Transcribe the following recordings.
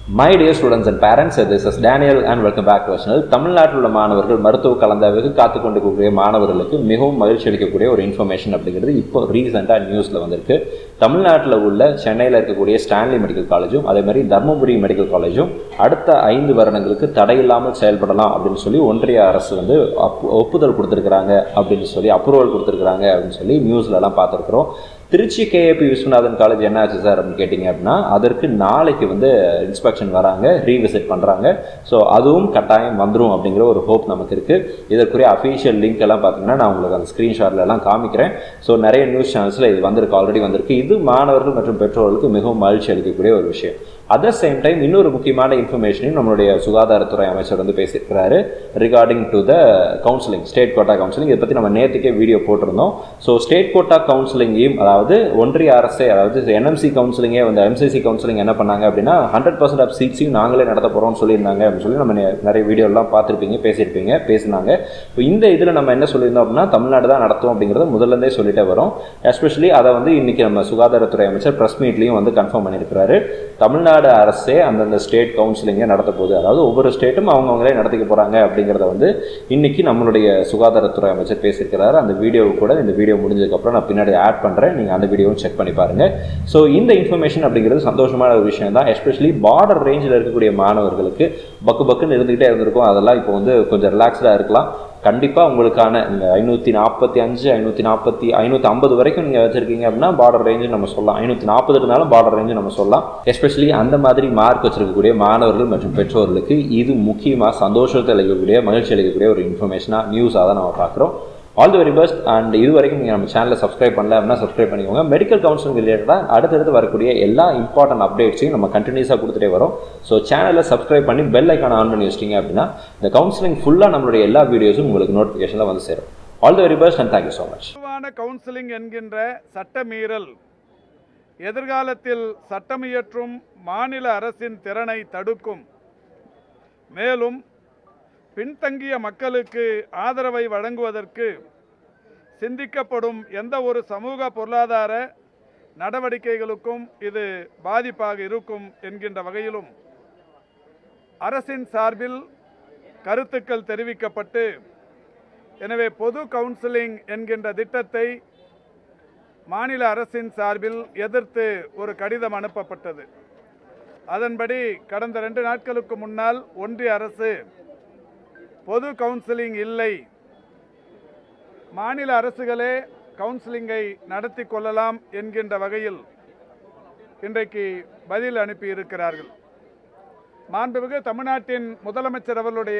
my dear students and parents this is Daniel and welcome back to channel தமிழ்நாட்டில் உள்ள மாணவர்கள் மருத்துவ கலந்தாவுக்கு காத்து கொண்டிருக்கக்கூடிய மாணவர்களுக்கு மிகவும் மகிழ்ச்சி அளிக்கக்கூடிய ஒரு இன்ஃபர்மேஷன் அப்படிங்கிறது இப்போ ரீசெண்டாக நியூஸில் வந்திருக்கு தமிழ்நாட்டில் உள்ள சென்னையில் இருக்கக்கூடிய ஸ்டான்லி மெடிக்கல் காலேஜும் அதே மாதிரி தர்மபுரி மெடிக்கல் காலேஜும் அடுத்த ஐந்து வருடங்களுக்கு தடையில்லாமல் செயல்படலாம் அப்படின்னு சொல்லி ஒன்றிய அரசு வந்து அப் ஒப்புதல் கொடுத்துருக்குறாங்க அப்படின்னு சொல்லி அப்ரூவல் கொடுத்துருக்குறாங்க அப்படின்னு சொல்லி நியூஸ்லலாம் பார்த்துருக்குறோம் திருச்சி கேஏபி விஸ்வநாதன் காலேஜ் என்ன ஆச்சு சார் அப்படின்னு கேட்டிங்க அப்படின்னா அதற்கு நாளைக்கு வந்து இன்ஸ்பெக்ஷன் வராங்க ரீவிசிட் பண்ணுறாங்க ஸோ அதுவும் கட்டாயம் வந்துடும் அப்படிங்கிற ஒரு ஹோப் நமக்கு இருக்குது இதற்குரிய அஃபீஷியல் லிங்க் எல்லாம் பார்த்தீங்கன்னா நான் உங்களுக்கு அந்த ஸ்க்ரீன்ஷாட்ல எல்லாம் காமிக்கிறேன் ஸோ நிறைய நியூஸ் சேனல்ஸில் இது வந்திருக்கு ஆல்ரெடி வந்திருக்கு இது மாணவர்கள் மற்றும் பெற்றோர்களுக்கு மிகவும் மகிழ்ச்சி அளிக்கக்கூடிய ஒரு விஷயம் அட் த சேம் டைம் இன்னொரு முக்கியமான இன்ஃபர்மேஷனையும் நம்மளுடைய சுகாதாரத்துறை அமைச்சர் வந்து பேசியிருக்கிறாரு regarding to the counselling state quota counselling இதை பற்றி நம்ம நேற்றுக்கே வீடியோ போட்டிருந்தோம் ஸோ ஸ்டேட் கோட்டா கவுன்சிலிங்கையும் அதாவது ஒன்றிய அரசே அதாவது என்எம்சி கவுன்சிலிங்கே வந்து எம்சிசி கவுன்சிலிங் என்ன பண்ணாங்க அப்படின்னா ஹண்ட்ரட் பர்சன்ட் ஆஃப் சீட்ஸையும் நாங்களே நடத்த போகிறோம்னு சொல்லியிருந்தாங்க அப்படின்னு சொல்லி நம்ம நெ- நிறைய வீடியோலாம் பார்த்துருப்பீங்க பேசியிருப்பீங்க பேசினாங்க இப்போ இந்த இதில் நம்ம என்ன சொல்லியிருந்தோம் அப்படின்னா தமிழ்நாடு தான் நடத்தும் அப்படிங்கிறத முதல்லேருந்தே சொல்லிட்டே வரோம் எஸ்பெஷலி அதை வந்து இன்னைக்கு நம்ம சுகாதாரத்துறை அமைச்சர் ப்ரெஸ் மீட்லையும் வந்து கன்ஃபார்ம் பண்ணியிருக்கிறாரு தமிழ்நாடு அரசே அந்தந்த ஸ்டேட் கவுன்சிலிங்கை நடத்த போகுது அதாவது ஒவ்வொரு ஸ்டேட்டும் அவங்கவுங்களே நடத்திக்க போகிறாங்க அப்படிங்கிறத வந்து இன்னைக்கு நம்மளுடைய சுகாதாரத்துறை அமைச்சர் பேசியிருக்கிறாரு அந்த வீடியோவு கூட இந்த வீடியோ முடிஞ்சதுக்கப்புறம் நான் பின்னாடி ஆட் பண்ணுறேன் நீங்கள் அந்த வீடியோவும் செக் பண்ணி பாருங்கள் ஸோ இந்த இன்ஃபர்மேஷன் அப்படிங்கிறது சந்தோஷமான ஒரு விஷயம் தான் எஸ்பெஷலி பார்டர் ரேஞ்சில் இருக்கக்கூடிய மாணவர்களுக்கு பக்கு பக்குன்னு இருந்துகிட்டே இருந்திருக்கும் அதெல்லாம் இப்போ வந்து கொஞ்சம் ரிலாக்ஸ்டாக இருக்கலாம் கண்டிப்பாக உங்களுக்கான இந்த ஐநூற்றி நாற்பத்தி அஞ்சு ஐநூற்றி நாற்பத்தி ஐநூற்றி ஐம்பது வரைக்கும் நீங்கள் வச்சுருக்கீங்க அப்படின்னா பார்டர் ரேஞ்சு நம்ம சொல்லலாம் ஐநூற்றி நாற்பது இருந்தாலும் பார்டர் ரேஞ்சு நம்ம சொல்லலாம் எஸ்பெஷலி அந்த மாதிரி மார்க் வச்சிருக்கக்கூடிய மாணவர்கள் மற்றும் பெற்றோர்களுக்கு இது முக்கியமாக சந்தோஷத்தை அளிக்கக்கூடிய மகிழ்ச்சி அளிக்கக்கூடிய ஒரு இன்ஃபர்மேஷனாக நியூஸாக தான் நம்ம பார்க்குறோம் all the very best and இது வரைக்கும் நீங்கள் நம்ம சேனலை சப்ஸ்கிரைப் பண்ணல அப்படின்னா சப்ஸ்கிரைப் பண்ணிக்கோங்க மெடிக்கல் கவுன்சிலிங் ரிலேட்டடாக அடுத்தடுத்து வரக்கூடிய எல்லா இம்பார்ட்டன்ட் அப்டேட்ஸையும் நம்ம கண்டினியூஸாக கொடுத்துட்டே வரோம் ஸோ சேனலை சப்ஸ்கிரைப் பண்ணி பெல் ஐக்கான ஆன் பண்ணி வச்சிட்டிங்க அப்படின்னா இந்த கவுன்சிலிங் ஃபுல்லாக நம்மளுடைய எல்லா வீடியோஸும் உங்களுக்கு நோட்டிஃபிகேஷனில் வந்து சேரும் all the very best and thank you so much பொதுவான கவுன்சிலிங் என்கின்ற சட்டமீறல் எதிர்காலத்தில் சட்டமியற்றும் மாநில அரசின் திறனை தடுக்கும் மேலும் பின்தங்கிய மக்களுக்கு ஆதரவை வழங்குவதற்கு சிந்திக்கப்படும் எந்த ஒரு சமூக பொருளாதார நடவடிக்கைகளுக்கும் இது பாதிப்பாக இருக்கும் என்கின்ற வகையிலும் அரசின் சார்பில் கருத்துக்கள் தெரிவிக்கப்பட்டு எனவே பொது கவுன்சிலிங் என்கின்ற திட்டத்தை மாநில அரசின் சார்பில் எதிர்த்து ஒரு கடிதம் அனுப்பப்பட்டது அதன்படி கடந்த ரெண்டு நாட்களுக்கு முன்னால் ஒன்றிய அரசு பொது கவுன்சிலிங் இல்லை மாநில அரசுகளே கவுன்சிலிங்கை நடத்தி கொள்ளலாம் என்கின்ற வகையில் இன்றைக்கு பதில் அனுப்பியிருக்கிறார்கள் மாண்புமிகு தமிழ்நாட்டின் முதலமைச்சர் அவர்களுடைய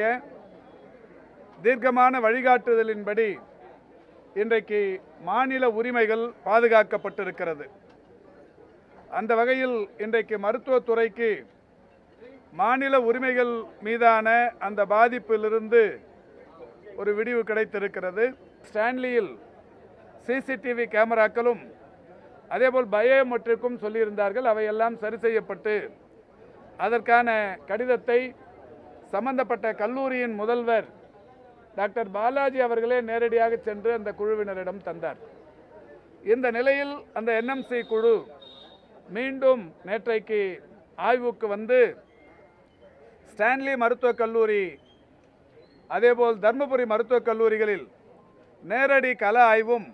தீர்க்கமான வழிகாட்டுதலின்படி இன்றைக்கு மாநில உரிமைகள் பாதுகாக்கப்பட்டிருக்கிறது அந்த வகையில் இன்றைக்கு மருத்துவத்துறைக்கு மாநில உரிமைகள் மீதான அந்த பாதிப்பிலிருந்து ஒரு விடிவு கிடைத்திருக்கிறது ஸ்டான்லியில் சிசிடிவி கேமராக்களும் அதேபோல் பயோமெட்ரிக்கும் சொல்லியிருந்தார்கள் அவையெல்லாம் சரி செய்யப்பட்டு அதற்கான கடிதத்தை சம்பந்தப்பட்ட கல்லூரியின் முதல்வர் டாக்டர் பாலாஜி அவர்களே நேரடியாக சென்று அந்த குழுவினரிடம் தந்தார் இந்த நிலையில் அந்த என்எம்சி குழு மீண்டும் நேற்றைக்கு ஆய்வுக்கு வந்து ஸ்டான்லி மருத்துவக் கல்லூரி அதேபோல் தர்மபுரி மருத்துவக் கல்லூரிகளில் நேரடி கள ஆய்வும்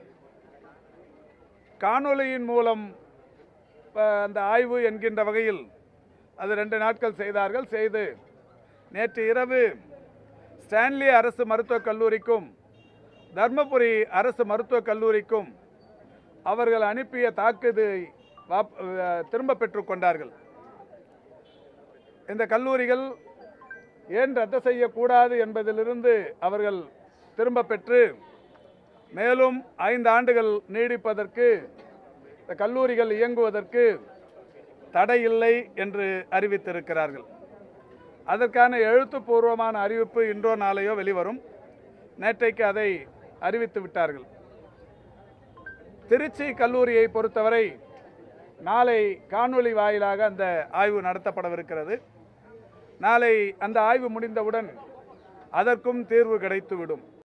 காணொளியின் மூலம் அஹ், அந்த ஆய்வு என்கின்ற வகையில் அது ரெண்டு நாட்கள் செய்தார்கள் செய்து நேற்று இரவு ஸ்டான்லி அரசு மருத்துவக் கல்லூரிக்கும் தர்மபுரி அரசு மருத்துவக் கல்லூரிக்கும் அவர்கள் அனுப்பிய தாக்குதை வாப்- அஹ், திரும்ப பெற்றுக் கொண்டார்கள் இந்த கல்லூரிகள் ஏன் ரத்து செய்யக்கூடாது என்பதிலிருந்து அவர்கள் திரும்ப பெற்று மேலும் ஐந்து ஆண்டுகள் நீடிப்பதற்கு இந்த கல்லூரிகள் இயங்குவதற்கு தடை இல்லை என்று அறிவித்திருக்கிறார்கள் அதற்கான எழுத்துப்பூர்வமான அறிவிப்பு இன்றோ நாளையோ வெளிவரும் நேற்றைக்கு அதை அறிவித்து விட்டார்கள் திருச்சி கல்லூரியை பொறுத்தவரை நாளை காணொளி வாயிலாக அந்த ஆய்வு நடத்தப்படவிருக்கிறது நாளை அந்த ஆய்வு முடிந்தவுடன் அதற்கும் தீர்வு கிடைத்துவிடும்